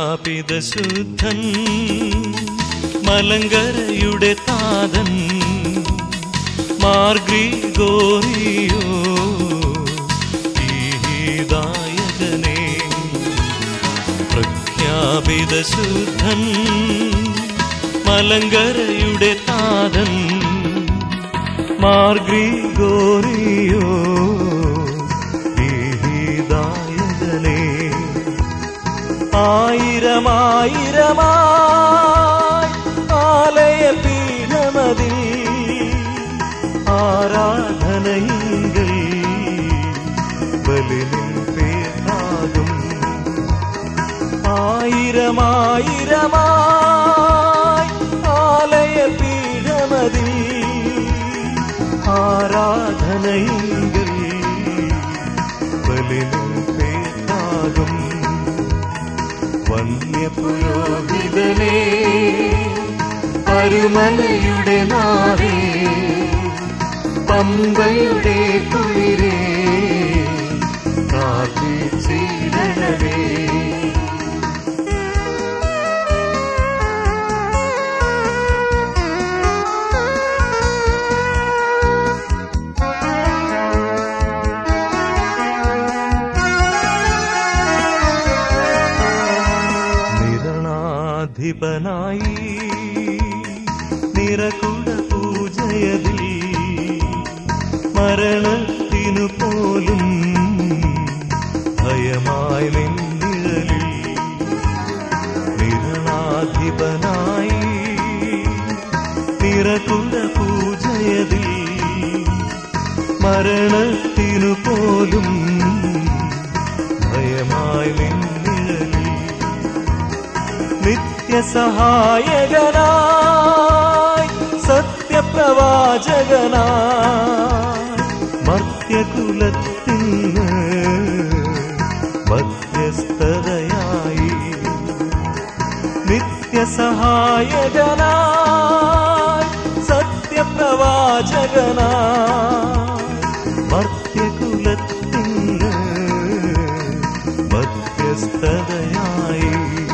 പ്രഖ്യാപിത ശുദ്ധൻ മലങ്കരയുടെ താതൻ മാർഗ്രിഗോറിയോ ഈദായകനെ പ്രഖ്യാപിത ശുദ്ധൻ മലങ്കരയുടെ താതൻ മാർഗ്രിഗോറിയോ ഈദായകനെ ആയിരമായിരമായി ആലയ പീഠമതിൽ ആരാധനയിങ്കൽ ബലിനിൻ പേരാകും ആയിരമായിരമായി ആലയ പീഠമതിൽ ആരാധനയിങ്കൽ ബലിനിൻ പേരാകും വന്യപുരോഹിതനെ പരുമലയുടെ നാവേ പമ്പയുടെ കുളിരേ പ്രാർത്ഥിച്ചിടണമേ നിരണാധിപനായി നിറകുട പൂജയതിൽ മരണത്തിനു പോലും ഭയമായി നിന്നിഴലിൽ നിരണാധിപനായി നിറകുട പൂജയതിൽ മരണത്തിനു പോലും ഭയമായി നിന്നിഴലിൽ നിത്യസഹായകനായി സത്യപ്രവാചകനായി മർത്യകുലത്തിന് മധ്യസ്ഥതയായി നിത്യസഹായകനായി സത്യപ്രവാചകനായി മർത്യകുലത്തിന് മധ്യസ്ഥതയായി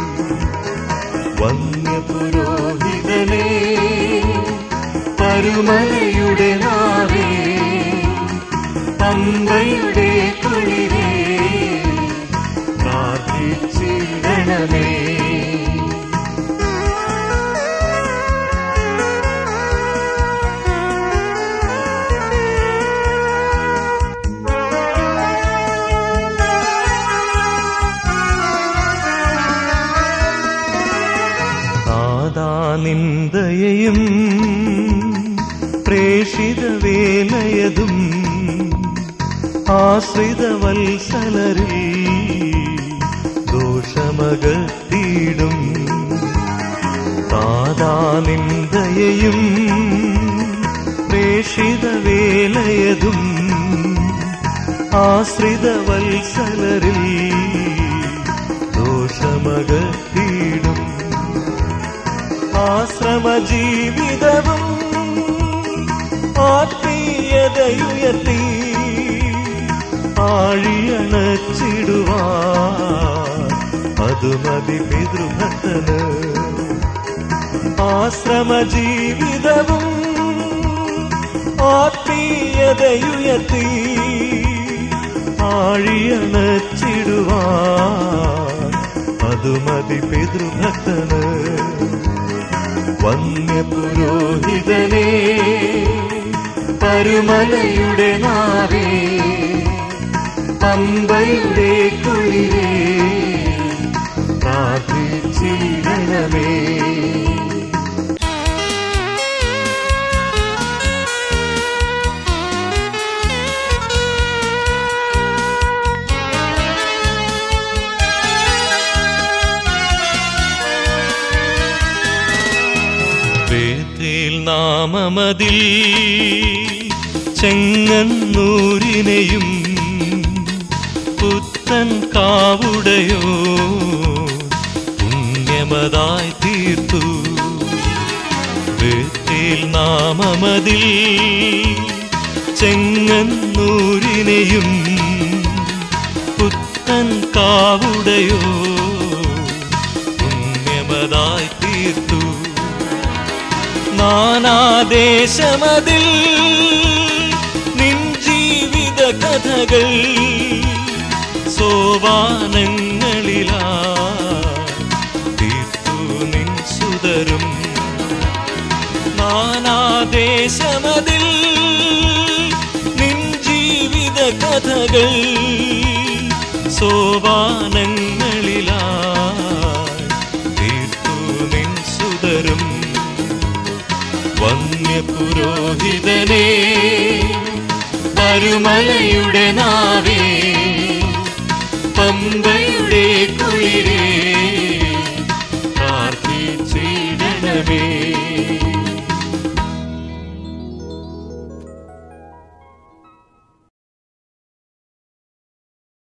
വന്യപുരോഹിതനെ പരുമലയുടെ നാവേ പമ്പയുടെ കുളിരേ പ്രാർത്ഥിച്ചിടണമേ നിന്ദയയും പ്രേഷിത വേലയതും ആശ്രിത വത്സലരിൽ ദോഷമകത്തിയിടും താതാനിന്ദയയും പ്രേഷിത വേലയതും ആശ്രിത വത്സലരിൽ ദോഷമകത്തിയിടും ആശ്രമ ജീവിതവും ആത്മീയതയുയർത്തി ആഴിയണച്ചിടുവാ അത് മതി പിതൃഭക്തന് ആശ്രമ ജീവിതവും ആത്മീയതയുയർത്തി ആഴിയണച്ചിടുവാ അത് മതി പിതൃഭക്തന് വന്യപുരോഹിതനെ പരുമലയുടെ നാവേ പമ്പയുടെ കുളിരേ പ്രാർത്ഥിച്ചിടണമേ വേത്തേൽ നാമമതിൽ ചെങ്ങന്നൂരിനെയും പുത്തൻ കാവുടയോ പുണ്യമതായി തീർത്തു വേത്തേൽ നാമമതിൽ ചെങ്ങന്നൂരിനെയും പുത്തൻ കാവുടയോ നാനാദേശമതിൽ നിൻ ജീവിത കഥകൾ സോവാനങ്ങളിലാ തീർത്തു നിൻ സുതരും നാനാദേശമതിൽ നിൻ ജീവിത കഥകൾ സോവാനങ്ങളിലായി തീർത്തു നിൻ സുതരും വന്യപുരോഹിതനേ പരുമലയുടെ നാവേ പമ്പയുടെ കുളിരേ